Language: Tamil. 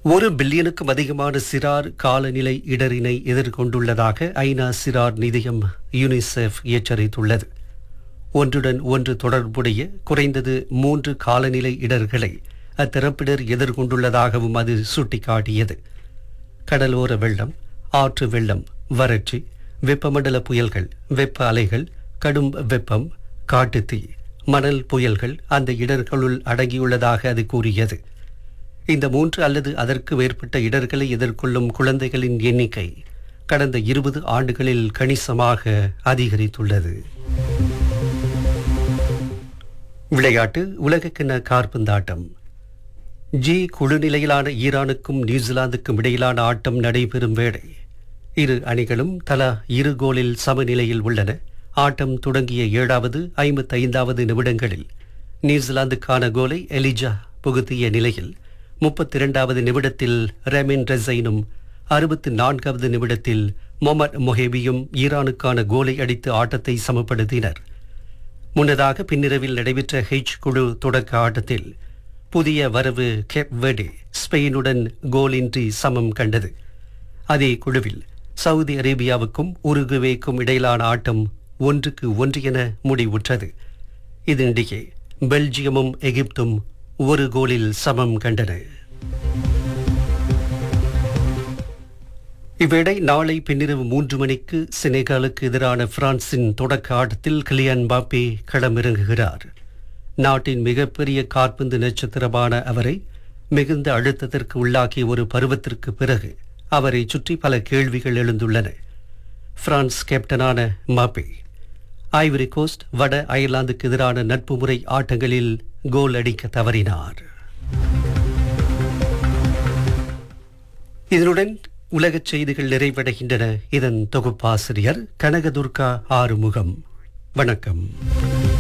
ஒரு பில்லியனுக்கும் அதிகமான சிறார் காலநிலை இடரினை எதிர்கொண்டுள்ளதாக ஐநா சிறார் நிதியம் யுனிசெஃப் எச்சரித்துள்ளது ஒன்றுடன் ஒன்று தொடர்புடைய குறைந்தது மூன்று காலநிலை இடர்களை அத்தரப்பினர் எதிர்கொண்டுள்ளதாகவும் அது சுட்டிக்காட்டியது கடலோர வெள்ளம் ஆற்று வெள்ளம் வறட்சி வெப்பமண்டல புயல்கள் வெப்ப அலைகள் கடும் வெப்பம் காட்டுத்தீ மணல் புயல்கள் அந்த இடர்களுள் அடங்கியுள்ளதாக அது கூறியது இந்த மூன்று அல்லது அதற்கு மேற்பட்ட இடர்களை எதிர்கொள்ளும் குழந்தைகளின் எண்ணிக்கை கடந்த இருபது ஆண்டுகளில் கணிசமாக அதிகரித்துள்ளது விளையாட்டு உலகக்கிண கார்பந்தாட்டம் ஜி குழு நிலையிலான ஈரானுக்கும் நியூசிலாந்துக்கும் இடையிலான ஆட்டம் நடைபெறும் வேளை இரு அணிகளும் தலா இரு கோலில் சமநிலையில் உள்ளன ஆட்டம் தொடங்கிய ஏழாவது ஐம்பத்தைந்தாவது நிமிடங்களில் நியூசிலாந்துக்கான கோலை எலிஜா புகுத்திய நிலையில் முப்பத்தி இரண்டாவது நிமிடத்தில் ரெமின் ரெசைனும் அறுபத்தி நான்காவது நிமிடத்தில் மொமட் மொஹேபியும் ஈரானுக்கான கோலை அடித்து ஆட்டத்தை சமப்படுத்தினர் முன்னதாக பின்னிரவில் நடைபெற்ற ஹெச் குழு தொடக்க ஆட்டத்தில் புதிய வரவு கெப் வெடி ஸ்பெயினுடன் கோலின்றி சமம் கண்டது அதே குழுவில் சவுதி அரேபியாவுக்கும் உருகுவேக்கும் இடையிலான ஆட்டம் ஒன்றுக்கு ஒன்று என முடிவுற்றது இதனிடையே பெல்ஜியமும் எகிப்தும் ஒரு கோலில் சமம் கண்டன இவ்வேளை நாளை பின்னிரவு மூன்று மணிக்கு செனகாலுக்கு எதிரான பிரான்சின் தொடக்க ஆட்டத்தில் கிலியன் பாப்பே களமிறங்குகிறார் நாட்டின் மிகப்பெரிய காற்பந்து நட்சத்திரமான அவரை மிகுந்த அழுத்தத்திற்கு உள்ளாக்கிய ஒரு பருவத்திற்கு பிறகு அவரை சுற்றி பல கேள்விகள் எழுந்துள்ளன பிரான்ஸ் கேப்டனான மாப்பே ஐவரி கோஸ்ட் வட அயர்லாந்துக்கு எதிரான நட்பு முறை ஆட்டங்களில் கோல் அடிக்க தவறினார் இதனுடன் உலகச் செய்திகள் நிறைவடைகின்றன இதன் தொகுப்பாசிரியர் கனகதுர்கா ஆறுமுகம் வணக்கம்